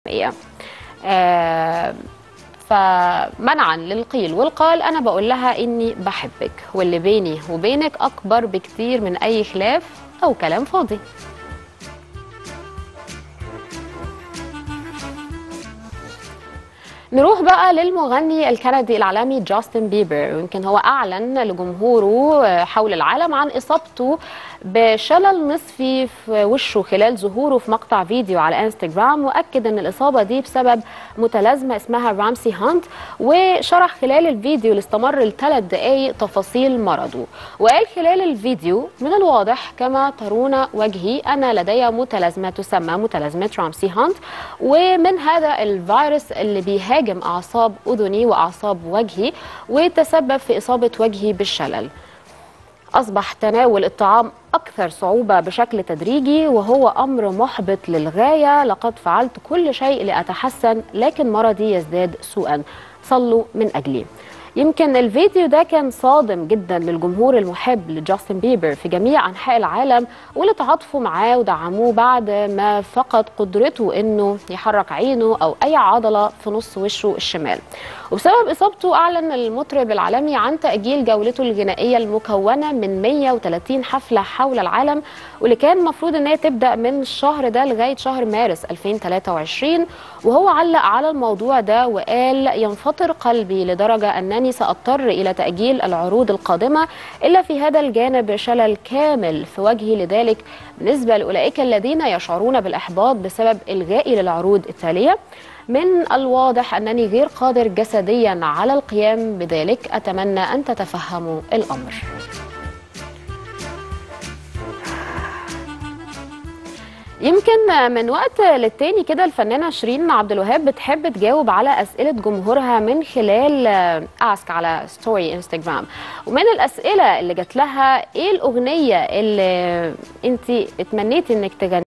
آه فمنعا للقيل والقال انا بقول لها اني بحبك واللي بيني وبينك اكبر بكتير من اي خلاف او كلام فاضي نروح بقى للمغني الكندي العالمي جاستن بيبر ويمكن هو اعلن لجمهوره حول العالم عن اصابته بشلل نصفي في وشه خلال ظهوره في مقطع فيديو على انستغرام واكد ان الاصابه دي بسبب متلازمه اسمها رامسي هانت وشرح خلال الفيديو اللي استمر لثلاث دقائق تفاصيل مرضه وقال خلال الفيديو من الواضح كما ترون وجهي انا لدي متلازمه تسمى متلازمه رامسي هانت ومن هذا الفيروس اللي بيهاجم اعصاب اذني واعصاب وجهي وتسبب في اصابه وجهي بالشلل أصبح تناول الطعام أكثر صعوبة بشكل تدريجي وهو أمر محبط للغاية لقد فعلت كل شيء لأتحسن لكن مرضي يزداد سوءا صلوا من أجلي يمكن الفيديو ده كان صادم جدا للجمهور المحب لجاستن بيبر في جميع انحاء العالم واللي تعاطفوا معاه ودعموه بعد ما فقد قدرته انه يحرك عينه او اي عضله في نص وشه الشمال وبسبب اصابته اعلن المطرب العالمي عن تاجيل جولته الغنائيه المكونه من 130 حفله حول العالم واللي كان المفروض ان هي تبدا من الشهر ده لغايه شهر مارس 2023 وهو علق على الموضوع ده وقال ينفطر قلبي لدرجه انني ساضطر الى تاجيل العروض القادمه الا في هذا الجانب شلل كامل في وجهي لذلك بالنسبه لاولئك الذين يشعرون بالاحباط بسبب الغائي للعروض التاليه من الواضح أنني غير قادر جسديا على القيام بذلك أتمنى أن تتفهموا الأمر يمكن من وقت للتاني كده الفنانة شيرين عبد الوهاب بتحب تجاوب على أسئلة جمهورها من خلال أسك على ستوري انستجرام ومن الأسئلة اللي جات لها إيه الأغنية اللي أنت اتمنيتي إنك تغني